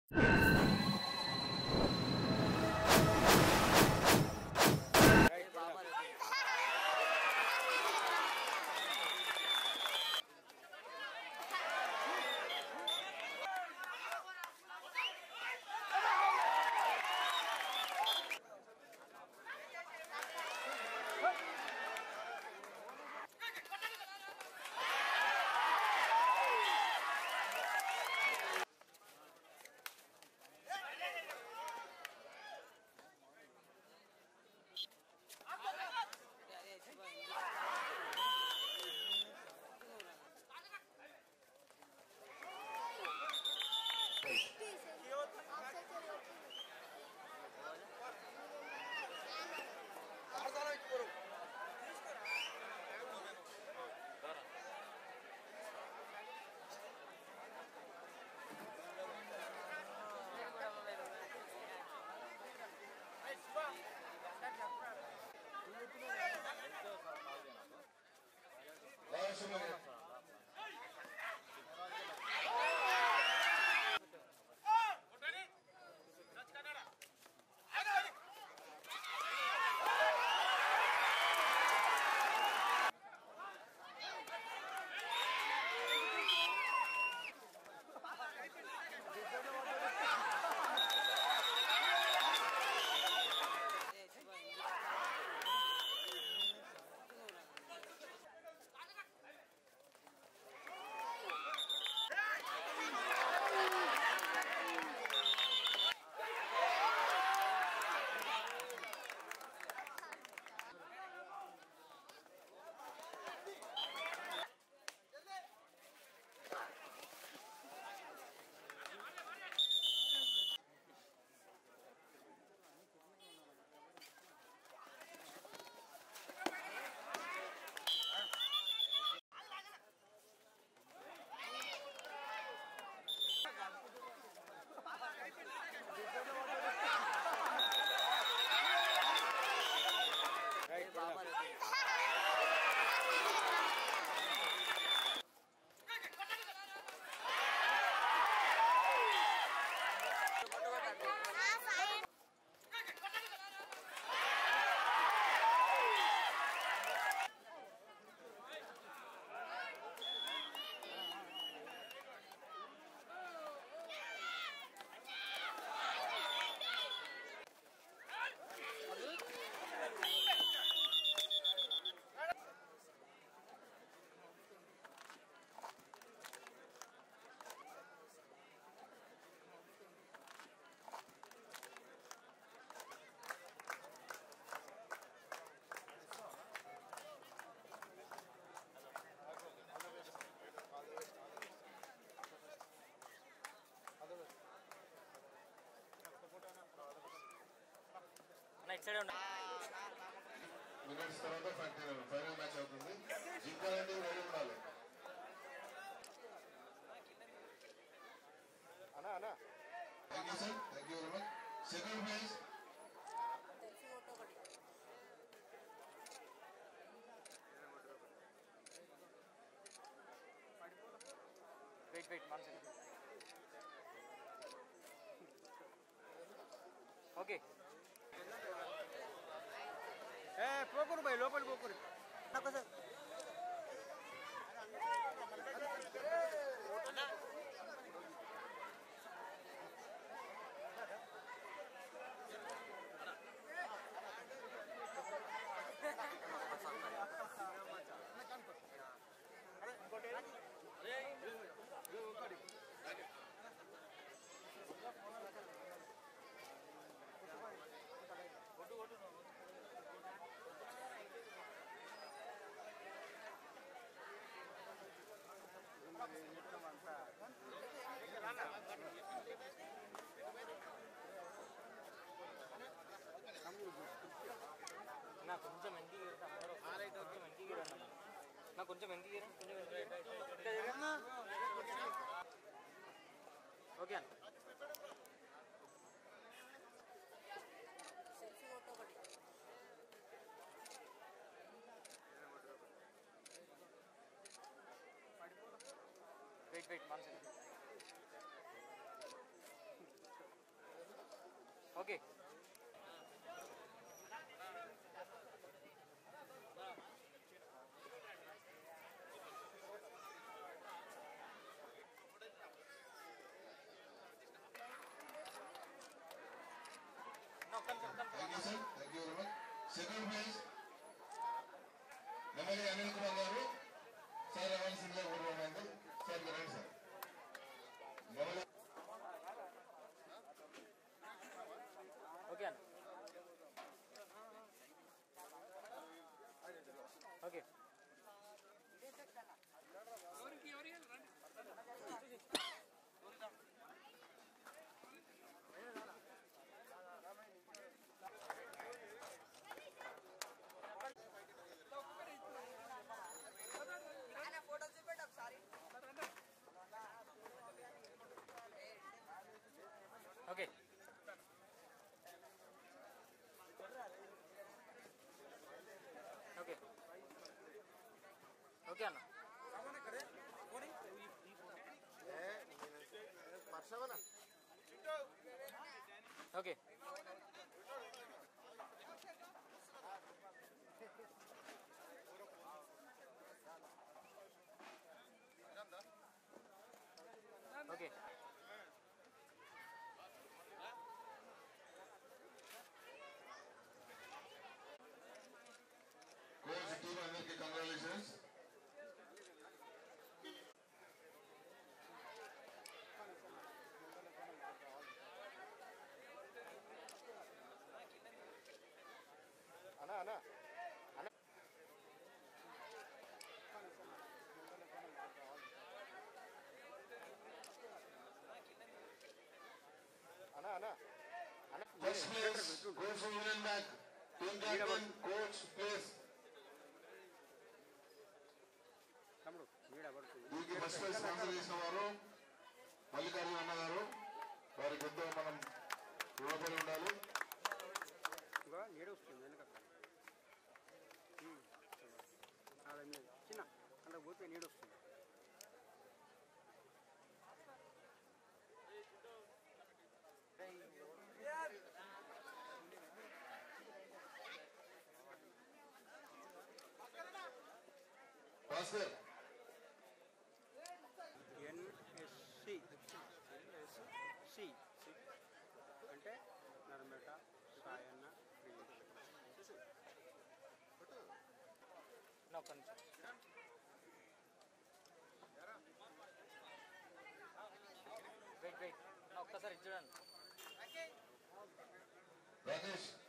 ఇటు సైడ్ ఉండ మినిట్స్ తర్వాత ఫైనల్ ఫైనల్ మ్యాచ్ అవుతుంది జింకాలంటే రెడీ ఉండాలి thank you sir thank you very much second prize wait wait one second okay ఏ పోకురు భయ్ లోపలి పోకురు నాకు సార్ నా కొంచెం వెనక్కి కొంచెం వెనక్కి నా కొంచెం వెనక్కి కొంచెం వెనక్కి ఓకే అన్న wait wait one second okay ఒక్క నిమిషం ఒక్క నిమిషం thank you sir thank you very much second prize నెమ్మది అనిల్ కుమార్ గారు సార్ రావాల్సిందిగా కోరుకోమండి సార్ మీరు రండి సార్ నెమ్మది ఓకే అన్న ఓకే ఓకే ఓకే ఓకే అన్న ఓకే ఓకే కోచ్ టీమ్ అందరికి కంగ్రాచులేషన్స్ అన్నా అన్నా అన్నా అన్నా అన్నా first place coach union bank team captain coach place తమ్ముడు నీడ పడుతుంది దీనికి ఫస్ట్ ప్లేస్ స్పాన్సర్ చేసిన వారు మల్లికార్జున అన్న గారు వారికి ఎంతో మనం రుణపడి ఉండాలి ఇగో నీడ వస్తుంది వెనక అలా మీద చిన్న అలా పోతే నీడ వస్తుంది భాస్కర్ ఎన్ఎస్సి సి అంటే నర్మేట సాయన్న నా ఒక్క నిమిషం వెయిట్ వెయిట్ నా ఒక్కసారి ఇది చూడండి రాకేష్